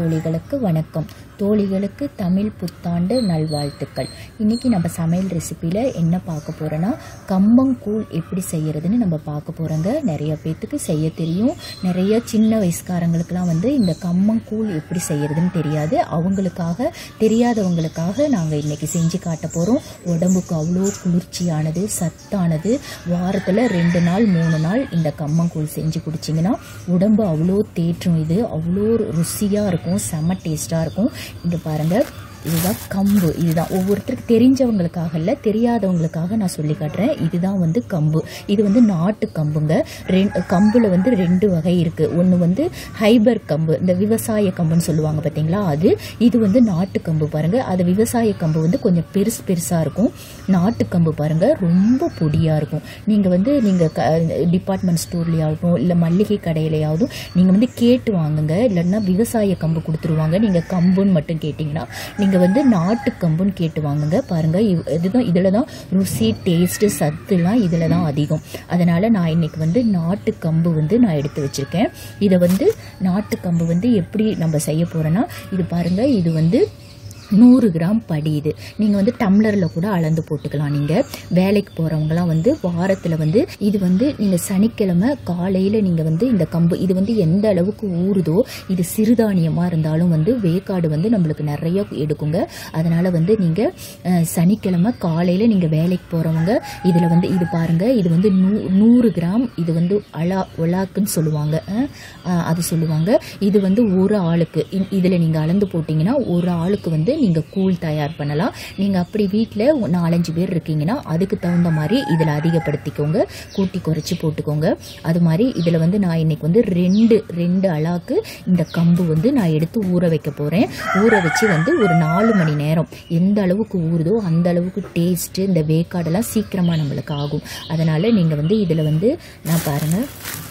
தோழிகளுக்கு வணக்கம் தோழிகளுக்கு தமிழ் புத்தாண்டு நல்வாழ்த்துக்கள் இன்னைக்கு நம்ம சமையல் ரெசிபியில் என்ன பார்க்க போகிறோன்னா கம்பங்கூழ் எப்படி செய்யறதுன்னு நம்ம பார்க்க போகிறோங்க நிறைய பேர்த்துக்கு செய்ய தெரியும் நிறைய சின்ன வயசுக்காரங்களுக்குலாம் வந்து இந்த கம்பங்கூழ் எப்படி செய்யறதுன்னு தெரியாது அவங்களுக்காக தெரியாதவங்களுக்காக நாங்கள் இன்னைக்கு செஞ்சு காட்ட போகிறோம் உடம்புக்கு அவ்வளோ குளிர்ச்சியானது சத்தானது வாரத்தில் ரெண்டு நாள் மூணு நாள் இந்த கம்மங்கூழ் செஞ்சு குடிச்சிங்கன்னா உடம்பு அவ்வளோ தேற்றும் இது அவ்வளோ ருசியாக இருக்கும் செம்ம டேஸ்ட்டாக இருக்கும் இங்கே பாருங்கள் இதுதான் கம்பு இதுதான் ஒவ்வொருத்தருக்கு தெரிஞ்சவங்களுக்காக இல்லை தெரியாதவங்களுக்காக நான் சொல்லி காட்டுறேன் இதுதான் வந்து கம்பு இது வந்து நாட்டு கம்புங்க ரெண்டு கம்பில் வந்து ரெண்டு வகை இருக்குது ஒன்று வந்து ஹைபர் கம்பு இந்த விவசாய கம்புன்னு சொல்லுவாங்க பார்த்தீங்களா அது இது வந்து நாட்டு கம்பு பாருங்கள் அது விவசாய கம்பு வந்து கொஞ்சம் பெருசு பெருசாக இருக்கும் நாட்டு கம்பு பாருங்கள் ரொம்ப பொடியாக இருக்கும் நீங்கள் வந்து நீங்கள் க டிபார்ட்மெண்ட் ஸ்டோர்லேயாகட்டும் இல்லை மல்லிகை கடையிலையாவதும் நீங்கள் வந்து கேட்டு வாங்குங்க இல்லைன்னா விவசாய கம்பு கொடுத்துருவாங்க நீங்கள் கம்புன்னு மட்டும் கேட்டிங்கன்னா நீங்கள் வந்து நாட்டு கம்புன்னு கேட்டு வாங்குங்க பாருங்கள் இவ்- இதுதான் இதில் தான் ருசி டேஸ்ட்டு சத்துலாம் இதில் தான் அதிகம் அதனால் நான் இன்னைக்கு வந்து நாட்டு கம்பு வந்து நான் எடுத்து வச்சுருக்கேன் இதை வந்து நாட்டு கம்பு வந்து எப்படி நம்ம செய்ய போகிறோன்னா இது பாருங்கள் இது வந்து நூறு கிராம் படி இது நீங்கள் வந்து டம்ளரில் கூட அளந்து போட்டுக்கலாம் நீங்கள் வேலைக்கு போகிறவங்களாம் வந்து வாரத்தில் வந்து இது வந்து நீங்கள் சனிக்கிழமை காலையில் நீங்கள் வந்து இந்த கம்பு இது வந்து எந்த அளவுக்கு ஊறுதோ இது சிறுதானியமாக இருந்தாலும் வந்து வேக்காடு வந்து நம்மளுக்கு நிறைய எடுக்குங்க அதனால் வந்து நீங்கள் சனிக்கிழமை காலையில் நீங்கள் வேலைக்கு போகிறவங்க இதில் வந்து இது பாருங்கள் இது வந்து நூ நூறு கிராம் இது வந்து அலா ஒலாக்குன்னு சொல்லுவாங்க அஹ், அஹ், அது சொல்லுவாங்க இது வந்து ஒரு ஆளுக்கு இதில் நீங்கள் அளந்து போட்டிங்கன்னா ஒரு ஆளுக்கு வந்து நீங்கள் கூழ் தயார் பண்ணலாம் நீங்கள் அப்படி வீட்டில் நாலஞ்சு பேர் இருக்கீங்கன்னா அதுக்கு தகுந்த மாதிரி இதில் அதிகப்படுத்திக்கோங்க கூட்டி குறைச்சி போட்டுக்கோங்க அது மாதிரி இதில் வந்து நான் இன்னைக்கு வந்து ரெண்டு ரெண்டு அலாக்கு இந்த கம்பு வந்து நான் எடுத்து ஊற வைக்க போகிறேன் ஊற வச்சு வந்து ஒரு நாலு மணி நேரம் எந்த அளவுக்கு ஊறுதோ அந்த அளவுக்கு டேஸ்ட்டு இந்த வேக்காடெல்லாம் சீக்கிரமாக நம்மளுக்கு ஆகும் அதனால் நீங்கள் வந்து இதில் வந்து நான் பாருங்கள்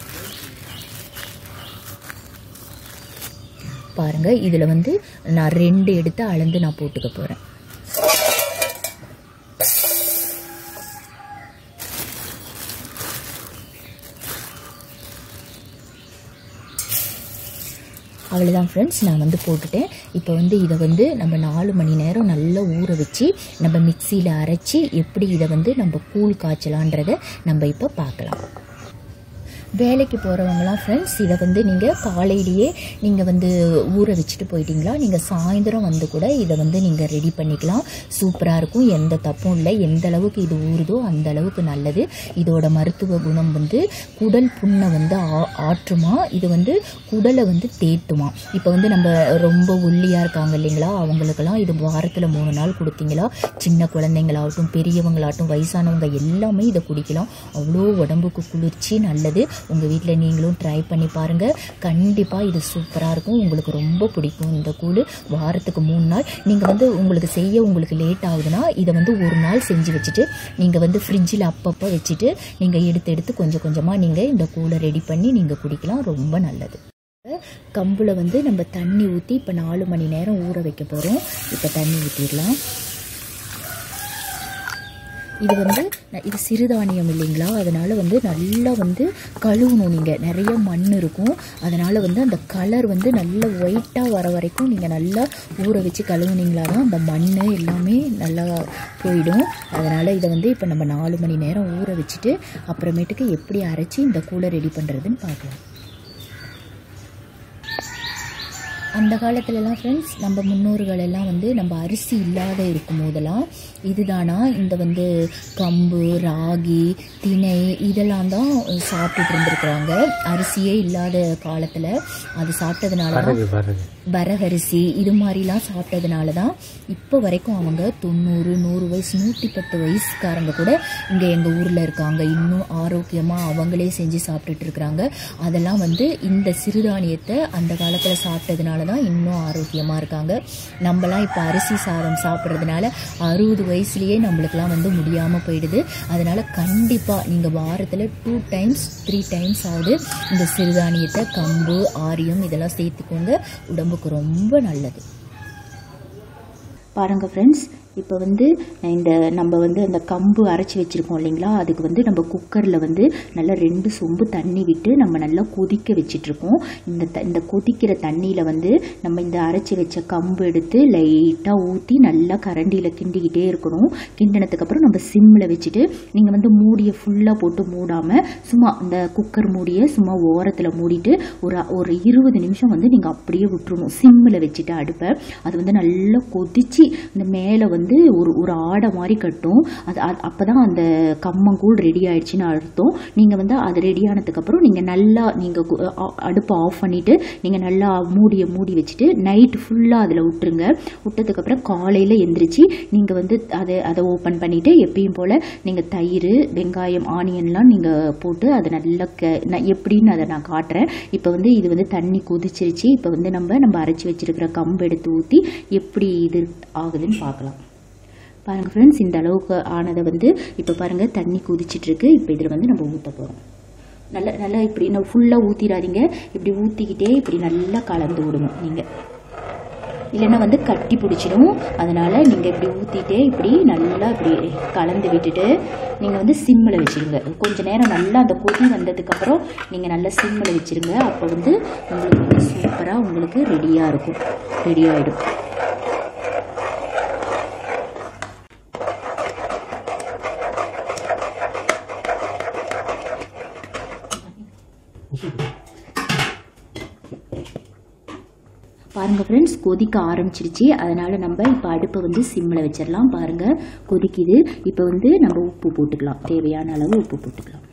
பாருங்க இதில் வந்து நான் ரெண்டு எடுத்து அளந்து நான் போட்டுக்க போகிறேன் அவ்வளோதான் ஃப்ரெண்ட்ஸ் நான் வந்து போட்டுட்டேன் இப்போ வந்து இதை வந்து நம்ம நாலு மணி நேரம் நல்லா ஊற வச்சு நம்ம மிக்சியில் அரைச்சி எப்படி இதை வந்து நம்ம கூழ் காய்ச்சலான்றதை நம்ம இப்போ பார்க்கலாம் வேலைக்கு போகிறவங்களாம் ஃப்ரெண்ட்ஸ் இதை வந்து நீங்கள் காலையிலேயே நீங்கள் வந்து ஊற வச்சுட்டு போயிட்டீங்களா நீங்கள் சாயந்தரம் வந்து கூட இதை வந்து நீங்கள் ரெடி பண்ணிக்கலாம் சூப்பராக இருக்கும் எந்த தப்பும் இல்லை எந்த அளவுக்கு இது ஊறுதோ அந்த அளவுக்கு நல்லது இதோட மருத்துவ குணம் வந்து குடல் புண்ணை வந்து ஆ- ஆற்றுமா இது வந்து குடலை வந்து தேட்டுமா இப்போ வந்து நம்ம ரொம்ப ஒல்லியாக இருக்காங்க இல்லைங்களா அவங்களுக்கெல்லாம் இது வாரத்தில் மூணு நாள் கொடுத்தீங்களா சின்ன குழந்தைங்களாகட்டும் பெரியவங்களாகட்டும் வயசானவங்க எல்லாமே இதை குடிக்கலாம் அவ்வளோ உடம்புக்கு குளிர்ச்சி நல்லது உங்கள் வீட்டில் நீங்களும் ட்ரை பண்ணி பாருங்கள் கண்டிப்பாக இது சூப்பராக இருக்கும் உங்களுக்கு ரொம்ப பிடிக்கும் இந்த கூழ் வாரத்துக்கு மூணு நாள் நீங்கள் வந்து உங்களுக்கு செய்ய உங்களுக்கு லேட் ஆகுதுன்னா இதை வந்து ஒரு நாள் செஞ்சு வச்சுட்டு நீங்கள் வந்து ஃப்ரிட்ஜில் அப்பப்போ வச்சுட்டு நீங்கள் எடுத்து எடுத்து கொஞ்சம் கொஞ்சமாக நீங்கள் இந்த கூழை ரெடி பண்ணி நீங்கள் குடிக்கலாம் ரொம்ப நல்லது கம்புல வந்து நம்ம தண்ணி ஊற்றி இப்போ நாலு மணி நேரம் ஊற வைக்க போகிறோம் இப்போ தண்ணி ஊற்றிடலாம் இது வந்து ந- இது சிறுதானியம் இல்லைங்களா அதனால் வந்து நல்லா வந்து கழுவணும் நீங்கள் நிறைய மண் இருக்கும் அதனால் வந்து அந்த கலர் வந்து நல்ல ஒயிட்டாக வர வரைக்கும் நீங்கள் நல்லா ஊற வச்சு கழுவுனீங்களா தான் அந்த மண் எல்லாமே நல்லா போயிடும் அதனால் இதை வந்து இப்போ நம்ம நாலு மணி நேரம் ஊற வச்சுட்டு அப்புறமேட்டுக்கு எப்படி அரைச்சி இந்த கூழை ரெடி பண்ணுறதுன்னு பார்க்கலாம் அந்த காலத்துலலாம் ஃப்ரெண்ட்ஸ் நம்ம முன்னோர்கள் எல்லாம் வந்து நம்ம அரிசி இல்லாத இருக்கும் போதெல்லாம் இதுதானா இந்த வந்து கம்பு ராகி திணை இதெல்லாம் தான் சாப்பிட்டுட்டு இருந்திருக்கிறாங்க அரிசியே இல்லாத காலத்தில் அது சாப்பிட்டதுனால தான் வரகு வரகு வரகரிசி இது மாதிரிலாம் சாப்பிட்டதுனால தான் இப்போ வரைக்கும் அவங்க தொண்ணூறு நூறு வயசு நூற்றி பத்து வயசுக்காரங்க கூட இங்கே எங்கள் ஊரில் இருக்காங்க இன்னும் ஆரோக்கியமாக அவங்களே செஞ்சு சாப்பிட்டுட்டு இருக்கிறாங்க அதெல்லாம் வந்து இந்த சிறுதானியத்தை அந்த காலத்தில் சாப்பிட்டதுனால தான் இன்னும் ஆரோக்கியமாக இருக்காங்க நம்மலாம் இப்போ அரிசி சாதம் சாப்பிட்றதுனால அறுபது வயசுலேயே நம்மளுக்குலாம் வந்து முடியாமல் போயிடுது அதனால் கண்டிப்பாக நீங்கள் வாரத்தில் டூ டைம்ஸ் த்ரீ டைம்ஸ் ஆகுது இந்த சிறுதானியத்தை கம்பு ஆரியம் இதெல்லாம் சேர்த்துக்கோங்க உடம்புக்கு ரொம்ப நல்லது பாருங்க ஃப்ரெண்ட்ஸ் இப்போ வந்து இந்த நம்ம வந்து அந்த கம்பு அரைச்சி வச்சுருக்கோம் இல்லைங்களா அதுக்கு வந்து நம்ம குக்கரில் வந்து நல்லா ரெண்டு சொம்பு தண்ணி விட்டு நம்ம நல்லா கொதிக்க வச்சிட்ருக்கோம் இந்த த இந்த கொதிக்கிற தண்ணியில் வந்து நம்ம இந்த அரைச்சி வச்ச கம்பு எடுத்து லைட்டாக ஊற்றி நல்லா கரண்டியில் கிண்டிக்கிட்டே இருக்கணும் கிண்டினதுக்கப்புறம் நம்ம சிம்மில் வச்சுட்டு நீங்கள் வந்து மூடியை ஃபுல்லாக போட்டு மூடாமல் சும்மா இந்த குக்கர் மூடியை சும்மா ஓரத்தில் மூடிட்டு ஒரு ஒரு இருபது நிமிஷம் வந்து நீங்கள் அப்படியே விட்டுறணும் சிம்மில் வச்சுட்டு அடுப்பை அது வந்து நல்லா கொதிச்சு இந்த மேலே வந்து ஒரு ஒரு ஆடை மாதிரி கட்டும் அது அப்போ தான் அந்த கம்மங்கூழ் ரெடி ஆயிடுச்சுன்னு அர்த்தம் நீங்கள் வந்து அது ரெடி ஆனதுக்கப்புறம் நீங்கள் நல்லா நீங்கள் அடுப்பை ஆஃப் பண்ணிவிட்டு நீங்கள் நல்லா மூடியை மூடி வச்சுட்டு நைட்டு ஃபுல்லாக அதில் விட்டுருங்க விட்டதுக்கப்புறம் காலையில் எந்திரிச்சு நீங்கள் வந்து அதை அதை ஓப்பன் பண்ணிவிட்டு எப்பயும் போல் நீங்கள் தயிர் வெங்காயம் ஆனியன்லாம் நீங்கள் போட்டு அதை நல்லா க நான் எப்படின்னு அதை நான் காட்டுறேன் இப்போ வந்து இது வந்து தண்ணி கொதிச்சிருச்சு இப்போ வந்து நம்ம நம்ம அரைச்சி வச்சிருக்கிற கம்பு எடுத்து ஊற்றி எப்படி இது ஆகுதுன்னு பார்க்கலாம் பாருங்கள் ஃப்ரெண்ட்ஸ் இந்த அளவுக்கு ஆனதை வந்து இப்போ பாருங்கள் தண்ணி கொதிச்சிட்ருக்கு இப்போ இதில் வந்து நம்ம ஊற்ற போகிறோம் நல்லா நல்லா இப்படி நான் ஃபுல்லாக ஊற்றிடாதீங்க இப்படி ஊற்றிக்கிட்டே இப்படி நல்லா கலந்து விடணும் நீங்கள் இல்லைன்னா வந்து கட்டி பிடிச்சிடும் அதனால் நீங்கள் இப்படி ஊற்றிட்டே இப்படி நல்லா இப்படி கலந்து விட்டுட்டு நீங்கள் வந்து சிம்மில் வச்சுருங்க கொஞ்ச நேரம் நல்லா அந்த கொதி வந்ததுக்கப்புறம் நீங்கள் நல்லா சிம்மில் வச்சுருங்க அப்போ வந்து உங்களுக்கு வந்து சூப்பராக உங்களுக்கு ரெடியாக இருக்கும் ரெடி ஆகிடும் பாருங்கள் ஃப்ரெண்ட்ஸ் கொதிக்க ஆரம்பிச்சிருச்சு அதனால் நம்ம இப்போ அடுப்பை வந்து சிம்மில் வச்சிடலாம் பாருங்கள் கொதிக்குது இப்போ வந்து நம்ம உப்பு போட்டுக்கலாம் தேவையான அளவு உப்பு போட்டுக்கலாம்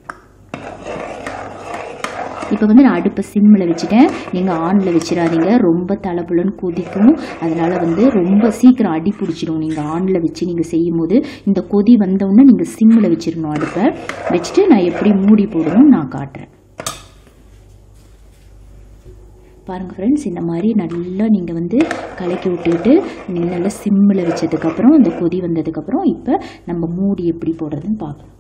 இப்போ வந்து நான் அடுப்பை சிம்மில் வச்சுட்டேன் நீங்கள் ஆனில் வச்சிடாதீங்க ரொம்ப தலைப்புலன்னு கொதிக்கும் அதனால் வந்து ரொம்ப சீக்கிரம் அடி பிடிச்சிடும் நீங்கள் ஆனில் வச்சு நீங்கள் செய்யும் போது இந்த கொதி வந்தவுடனே நீங்கள் சிம்மில் வச்சிடணும் அடுப்பை வச்சுட்டு நான் எப்படி மூடி போடணும் நான் காட்டுறேன் பாருங்கள் ஃப்ரெண்ட்ஸ் இந்த மாதிரி நல்லா நீங்கள் வந்து கலக்கி விட்டுக்கிட்டு நீங்கள் நல்லா சிம்மில் வச்சதுக்கப்புறம் இந்த கொதி வந்ததுக்கப்புறம் இப்போ நம்ம மூடி எப்படி போடுறதுன்னு பார்க்கலாம்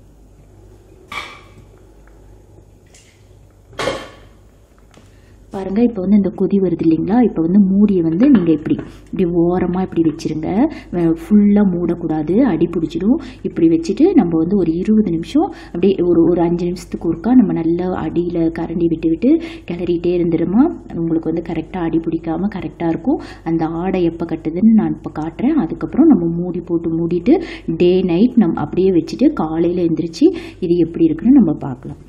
பாருங்கள் இப்போ வந்து இந்த கொதி வருது இல்லைங்களா இப்போ வந்து மூடியை வந்து நீங்கள் இப்படி இப்படி ஓரமாக இப்படி வச்சுருங்க ஃபுல்லாக மூடக்கூடாது அடி பிடிச்சிடும் இப்படி வச்சுட்டு நம்ம வந்து ஒரு இருபது நிமிஷம் அப்படியே ஒரு ஒரு அஞ்சு நிமிஷத்துக்கு ஒருக்கா நம்ம நல்லா அடியில் கரண்டி விட்டு விட்டு கிளறிட்டே இருந்துருமா உங்களுக்கு வந்து கரெக்டாக அடி பிடிக்காமல் கரெக்டாக இருக்கும் அந்த ஆடை எப்போ கட்டுதுன்னு நான் இப்போ காட்டுறேன் அதுக்கப்புறம் நம்ம மூடி போட்டு மூடிட்டு டே நைட் நம்ம அப்படியே வச்சுட்டு காலையில் எழுந்திரிச்சு இது எப்படி இருக்குன்னு நம்ம பார்க்கலாம்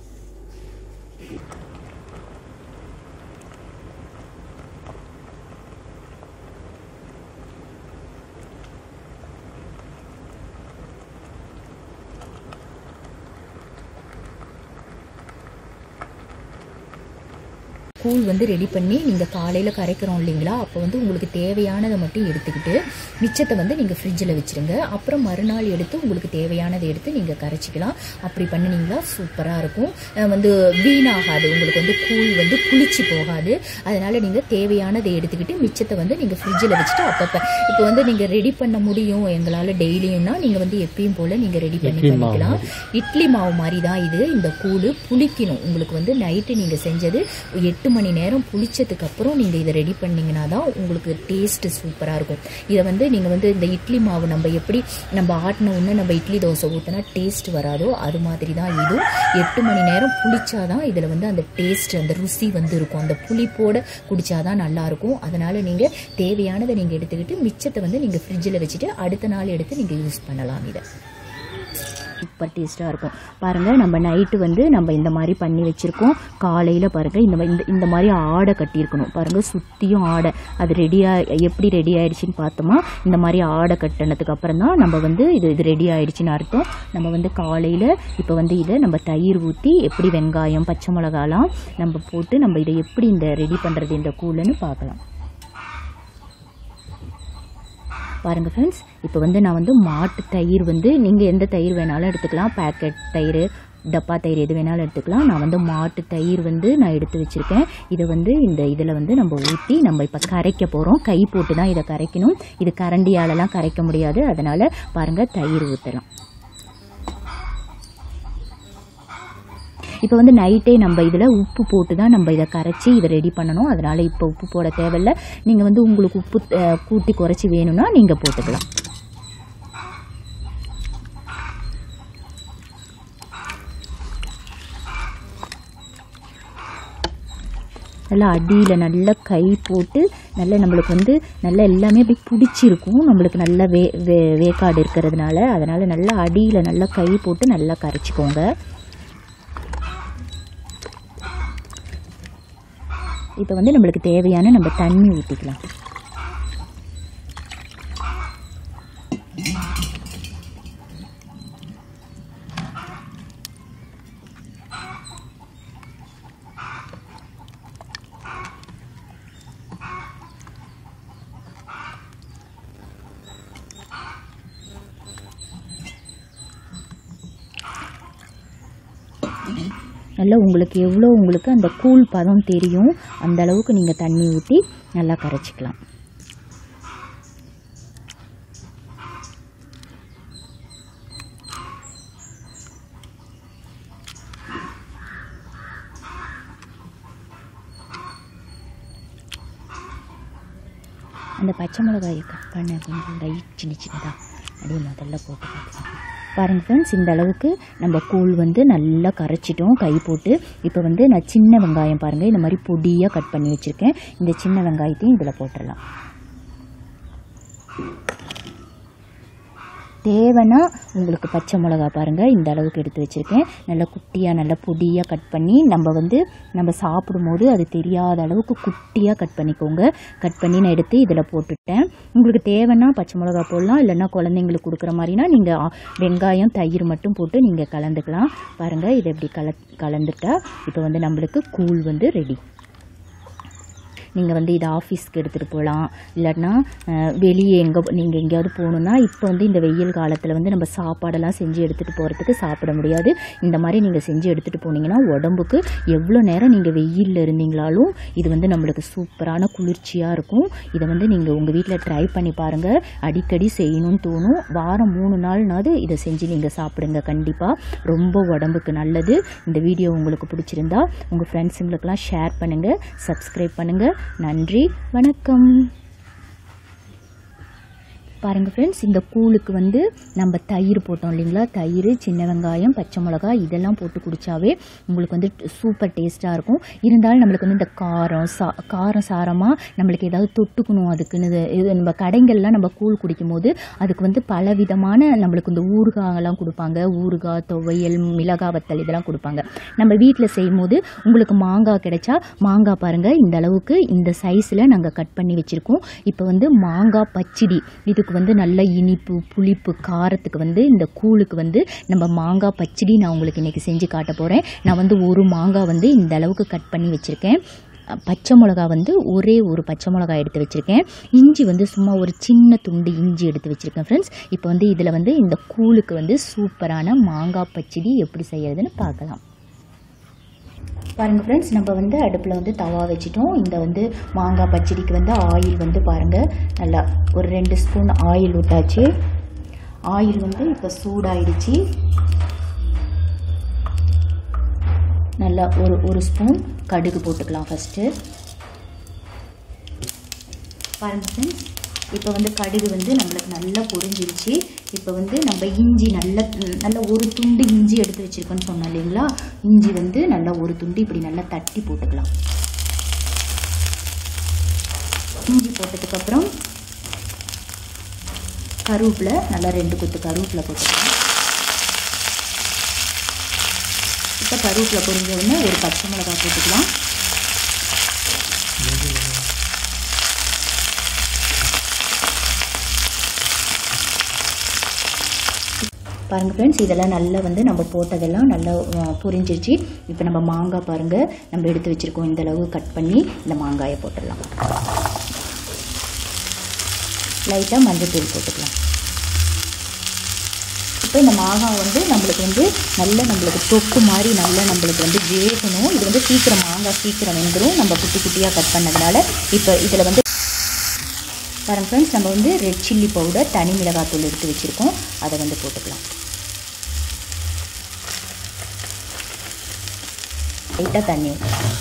கூழ் வந்து ரெடி பண்ணி நீங்கள் காலையில் கரைக்கிறோம் இல்லைங்களா அப்போ வந்து உங்களுக்கு தேவையானதை மட்டும் எடுத்துக்கிட்டு மிச்சத்தை வந்து நீங்கள் ஃப்ரிட்ஜில் வச்சுருங்க அப்புறம் மறுநாள் எடுத்து உங்களுக்கு தேவையானதை எடுத்து நீங்கள் கரைச்சிக்கலாம் அப்படி பண்ணினீங்களா சூப்பராக இருக்கும் அஹ் வந்து வீணாகாது உங்களுக்கு வந்து கூழ் வந்து புளிச்சு போகாது அதனால் நீங்கள் தேவையானதை எடுத்துக்கிட்டு மிச்சத்தை வந்து நீங்கள் ஃப்ரிட்ஜில் வச்சுட்டு அப்பப்போ இப்போ வந்து நீங்கள் ரெடி பண்ண முடியும் எங்களால் டெய்லியும்னா நீங்கள் வந்து எப்பயும் போல் நீங்கள் ரெடி பண்ணி பண்ணிக்கலாம் இட்லி மாவு மாதிரி தான் இது இந்த கூழ் புளிக்கணும் உங்களுக்கு வந்து நைட்டு நீங்கள் செஞ்சது எட்டு மணி நேரம் புளிச்சதுக்கு அப்புறம் நீங்கள் இதை ரெடி பண்ணீங்கன்னா தான் உங்களுக்கு டேஸ்ட் சூப்பராக இருக்கும் இதை வந்து நீங்கள் வந்து இந்த இட்லி மாவு நம்ம எப்படி நம்ம ஆட்டின உடனே நம்ம இட்லி தோசை ஊற்றினா டேஸ்ட் வராதோ அது மாதிரி தான் இதுவும் எட்டு மணி நேரம் புளிச்சாதான் இதில் வந்து அந்த டேஸ்ட் அந்த ருசி வந்து இருக்கும் அந்த புளிப்போட குடிச்சாதான் நல்லா இருக்கும் அதனால நீங்கள் தேவையானதை நீங்கள் எடுத்துக்கிட்டு மிச்சத்தை வந்து நீங்கள் ஃப்ரிட்ஜில் வச்சுட்டு அடுத்த நாள் எடுத்து நீங்கள் யூஸ் பண்ணலாம் இதை சூப்பர் டேஸ்ட்டாக இருக்கும் பாருங்கள் நம்ம நைட்டு வந்து நம்ம இந்த மாதிரி பண்ணி வச்சுருக்கோம் காலையில் பாருங்கள் இந்த மா- இந்த இந்த மாதிரி ஆடை கட்டியிருக்கணும் பாருங்கள் சுற்றியும் ஆடை அது ரெடியாக எப்படி ரெடி ஆயிடுச்சுன்னு பார்த்தோமா இந்த மாதிரி ஆடை கட்டினதுக்கு அப்புறம் தான் நம்ம வந்து இது இது ரெடி ஆயிடுச்சுன்னு அர்த்தம் நம்ம வந்து காலையில் இப்போ வந்து இதை நம்ம தயிர் ஊற்றி எப்படி வெங்காயம் பச்சை மிளகாலாம் நம்ம போட்டு நம்ம இதை எப்படி இந்த ரெடி பண்ணுறது இந்த கூழுன்னு பார்க்கலாம் பாருங்கள் ஃப்ரெண்ட்ஸ் இப்போ வந்து நான் வந்து மாட்டு தயிர் வந்து நீங்கள் எந்த தயிர் வேணாலும் எடுத்துக்கலாம் பேக்கெட் தயிர் டப்பா தயிர் எது வேணாலும் எடுத்துக்கலாம் நான் வந்து மாட்டு தயிர் வந்து நான் எடுத்து வச்சுருக்கேன் இதை வந்து இந்த இதில் வந்து நம்ம ஊற்றி நம்ம இப்போ கரைக்க போகிறோம் கை போட்டு தான் இதை கரைக்கணும் இது கரண்டியாலலாம் கரைக்க முடியாது அதனால் பாருங்கள் தயிர் ஊற்றலாம் இப்போ வந்து நைட்டே நம்ம இதில் உப்பு போட்டு தான் நம்ம இதை கரைச்சி இதை ரெடி பண்ணணும் அதனால் இப்போ உப்பு போட தேவையில்ல நீங்கள் வந்து உங்களுக்கு உப்பு அஹ், கூட்டி குறைச்சி வேணும்னா நீங்கள் போட்டுக்கலாம் நல்லா அடியில் நல்லா கை போட்டு நல்லா நம்மளுக்கு வந்து நல்லா எல்லாமே அப்படியே பிடிச்சிருக்கும் நம்மளுக்கு நல்லா வே வே வேக்காடு இருக்கிறதுனால அதனால் நல்லா அடியில் நல்லா கை போட்டு நல்லா கரைச்சிக்கோங்க இப்போ வந்து நம்மளுக்கு தேவையான நம்ம தண்ணி ஊற்றிக்கலாம் நல்லா உங்களுக்கு எவ்வளோ உங்களுக்கு அந்த கூழ் பதம் தெரியும் அந்த அளவுக்கு நீங்கள் தண்ணி ஊற்றி நல்லா கரைச்சிக்கலாம் அந்த பச்சை மிளகாயை கட் பண்ண கொஞ்சம் லைட் சின்ன சின்னதாக அப்படியே முதல்ல போட்டு பார்க்கலாம் பாருங்க ஃப்ரெண்ட்ஸ் இந்த அளவுக்கு நம்ம கூழ் வந்து நல்லா கரைச்சிட்டோம் கை போட்டு இப்போ வந்து நான் சின்ன வெங்காயம் பாருங்கள் இந்த மாதிரி பொடியாக கட் பண்ணி வச்சுருக்கேன் இந்த சின்ன வெங்காயத்தையும் இதில் போட்டுடலாம் தேவைன்னா உங்களுக்கு பச்சை மிளகா பாருங்கள் இந்த அளவுக்கு எடுத்து வச்சுருக்கேன் நல்லா குட்டியாக நல்லா பொடியாக கட் பண்ணி நம்ம வந்து நம்ம சாப்பிடும்போது அது தெரியாத அளவுக்கு குட்டியாக கட் பண்ணிக்கோங்க கட் பண்ணி நான் எடுத்து இதில் போட்டுட்டேன் உங்களுக்கு தேவைன்னா பச்சை மிளகா போடலாம் இல்லைன்னா குழந்தைங்களுக்கு கொடுக்குற மாதிரினா நீங்கள் வெங்காயம் தயிர் மட்டும் போட்டு நீங்கள் கலந்துக்கலாம் பாருங்கள் இதை இப்படி கல கலந்துட்டா இப்போ வந்து நம்மளுக்கு கூழ் வந்து ரெடி நீங்கள் வந்து இதை ஆஃபீஸ்க்கு எடுத்துகிட்டு போகலாம் இல்லாட்டினா அஹ், வெளியே எங்கே நீங்கள் எங்கேயாவது போகணுன்னா இப்போ வந்து இந்த வெயில் காலத்தில் வந்து நம்ம சாப்பாடெல்லாம் செஞ்சு எடுத்துகிட்டு போகிறதுக்கு சாப்பிட முடியாது இந்த மாதிரி நீங்கள் செஞ்சு எடுத்துகிட்டு போனீங்கன்னா உடம்புக்கு எவ்வளோ நேரம் நீங்கள் வெயிலில் இருந்தீங்களாலும் இது வந்து நம்மளுக்கு சூப்பரான குளிர்ச்சியாக இருக்கும் இதை வந்து நீங்கள் உங்கள் வீட்டில் ட்ரை பண்ணி பாருங்கள் அடிக்கடி செய்யணும்னு தோணும் வாரம் மூணு நாள்னாவது இதை செஞ்சு நீங்கள் சாப்பிடுங்க கண்டிப்பாக ரொம்ப உடம்புக்கு நல்லது இந்த வீடியோ உங்களுக்கு பிடிச்சிருந்தா உங்கள் ஃப்ரெண்ட்ஸுங்களுக்கெல்லாம் ஷேர் பண்ணுங்கள் சப்ஸ்கிரைப் பண்ணுங்கள் நன்றி வணக்கம் பாருங்கள் ஃப்ரெண்ட்ஸ் இந்த கூழுக்கு வந்து நம்ம தயிர் போட்டோம் இல்லைங்களா தயிர் சின்ன வெங்காயம் பச்சை மிளகா இதெல்லாம் போட்டு குடித்தாவே உங்களுக்கு வந்து சூப்பர் டேஸ்ட்டாக இருக்கும் இருந்தாலும் நம்மளுக்கு வந்து இந்த காரம் சா காரம் சாரமாக நம்மளுக்கு ஏதாவது தொட்டுக்கணும் அதுக்குன்னு இது- இது நம்ம கடைங்கள்லாம் நம்ம கூழ் குடிக்கும் போது அதுக்கு வந்து பல விதமான நம்மளுக்கு இந்த ஊறுகாயெல்லாம் கொடுப்பாங்க ஊறுகாய் துவையல் மிளகாய் வத்தல் இதெல்லாம் கொடுப்பாங்க நம்ம வீட்டில் செய்யும் போது உங்களுக்கு மாங்காய் கிடைச்சா மாங்காய் பாருங்கள் இந்த அளவுக்கு இந்த சைஸில் நாங்கள் கட் பண்ணி வச்சுருக்கோம் இப்போ வந்து மாங்காய் பச்சடி இதுக்கு வந்து நல்ல இனிப்பு புளிப்பு காரத்துக்கு வந்து இந்த கூழுக்கு வந்து நம்ம மாங்காய் பச்சடி நான் உங்களுக்கு இன்றைக்கி செஞ்சு காட்ட போகிறேன் நான் வந்து ஒரு மாங்காய் வந்து இந்த அளவுக்கு கட் பண்ணி வச்சுருக்கேன் அஹ் பச்சை மிளகா வந்து ஒரே ஒரு பச்சை மிளகா எடுத்து வச்சுருக்கேன் இஞ்சி வந்து சும்மா ஒரு சின்ன துண்டு இஞ்சி எடுத்து வச்சுருக்கேன் ஃப்ரெண்ட்ஸ் இப்போ வந்து இதில் வந்து இந்த கூழுக்கு வந்து சூப்பரான மாங்காய் பச்சடி எப்படி செய்யறதுன்னு பார்க்கலாம் பாருங்கள் ஃப்ரெண்ட்ஸ் நம்ம வந்து அடுப்பில் வந்து தவா வச்சிட்டோம் இந்த வந்து மாங்காய் பச்சடிக்கு வந்து ஆயில் வந்து பாருங்கள் நல்லா ஒரு ரெண்டு ஸ்பூன் ஆயில் விட்டாச்சு ஆயில் வந்து இப்போ சூடாயிடுச்சு நல்லா ஒரு ஒரு ஸ்பூன் கடுகு போட்டுக்கலாம் ஃபஸ்ட்டு பாருங்கள் ஃப்ரெண்ட்ஸ் இப்போ வந்து கடுகு வந்து நம்மளுக்கு நல்லா பொரிஞ்சிருச்சு இப்போ வந்து நம்ம இஞ்சி நல்ல நல்ல ஒரு துண்டு இஞ்சி எடுத்து வச்சுருக்கோன்னு சொன்னோம் இல்லைங்களா இஞ்சி வந்து நல்லா ஒரு துண்டு இப்படி நல்லா தட்டி போட்டுக்கலாம் இஞ்சி போட்டதுக்கப்புறம் கருவேப்பிலை நல்லா ரெண்டு கொத்து கருவேப்பிலை போட்டுக்கலாம் இப்போ கருவேப்பிலை பொரிஞ்ச உடனே ஒரு பச்சை மிளகாய் போட்டுக்கலாம் பாருங்க ஃப்ரெண்ட்ஸ் இதெல்லாம் நல்லா வந்து நம்ம போட்டதெல்லாம் நல்லா அஹ், புரிஞ்சிருச்சு இப்போ நம்ம மாங்காய் பாருங்கள் நம்ம எடுத்து வச்சுருக்கோம் இந்த அளவு கட் பண்ணி இந்த மாங்காயை போட்டுடலாம் லைட்டாக மஞ்சள் போட்டுக்கலாம் இப்போ இந்த மாங்காய் வந்து நம்மளுக்கு வந்து நல்ல நம்மளுக்கு தொக்கு மாதிரி நல்லா நம்மளுக்கு வந்து வேகணும் இது வந்து சீக்கிரம் மாங்காய் சீக்கிரம் வெந்துடும் நம்ம குட்டி குட்டியாக கட் பண்ணதுனால இப்போ இதில் வந்து பாருங்க ஃப்ரெண்ட்ஸ் நம்ம வந்து ரெட் சில்லி பவுடர் தனி மிளகாத்தூள் எடுத்து வச்சுருக்கோம் அதை வந்து போட்டுக்கலாம் லைட்டாக தண்ணி ஊற்றலாம்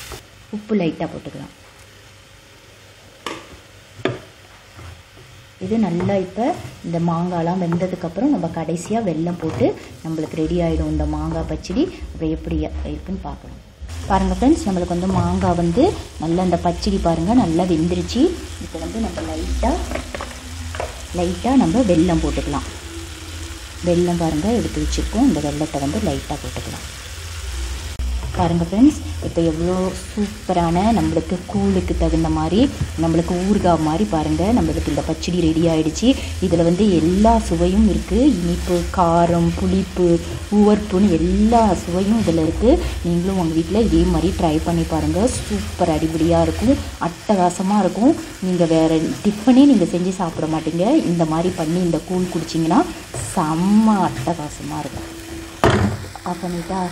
உப்பு லைட்டாக போட்டுக்கலாம் இது இது நல்லா இப்போ இந்த மாங்காய்லாம் வெந்ததுக்கப்புறம் நம்ம கடைசியாக வெல்லம் போட்டு நம்மளுக்கு ரெடி ஆகிடும் இந்த மாங்காய் பச்சடி அப்புறம் எப்படி இருக்குன்னு பார்க்கலாம் பாருங்கள் ஃப்ரெண்ட்ஸ் நம்மளுக்கு வந்து மாங்காய் வந்து நல்லா இந்த பச்சடி பாருங்கள் நல்லா வெந்துருச்சு இப்போ வந்து நம்ம லைட்டாக லைட்டாக நம்ம வெல்லம் போட்டுக்கலாம் வெல்லம் பாருங்கள் எடுத்து வச்சுருக்கோம் இந்த வெல்லத்தை வந்து லைட்டாக போட்டுக்கலாம் பாருங்கள் ஃப்ரெண்ட்ஸ் இப்போ எவ்வளோ சூப்பரான நம்மளுக்கு கூழுக்கு தகுந்த மாதிரி நம்மளுக்கு ஊறுகாய் மாதிரி பாருங்கள் நம்மளுக்கு இந்த பச்சடி ரெடி ஆகிடுச்சு இதில் வந்து எல்லா சுவையும் இருக்குது இனிப்பு காரம் புளிப்பு உவர்ப்புன்னு எல்லா சுவையும் இதில் இருக்குது நீங்களும் உங்கள் வீட்டில் இதே மாதிரி ட்ரை பண்ணி பாருங்கள் சூப்பர் அடிபடியாக இருக்கும் அட்டகாசமாக இருக்கும் நீங்கள் வேறு டிஃபனே நீங்கள் செஞ்சு சாப்பிட மாட்டீங்க இந்த மாதிரி பண்ணி இந்த கூழ் குடிச்சிங்கன்னா செம்ம அட்டகாசமாக இருக்கும் ஆஃப் பண்ணிட்டா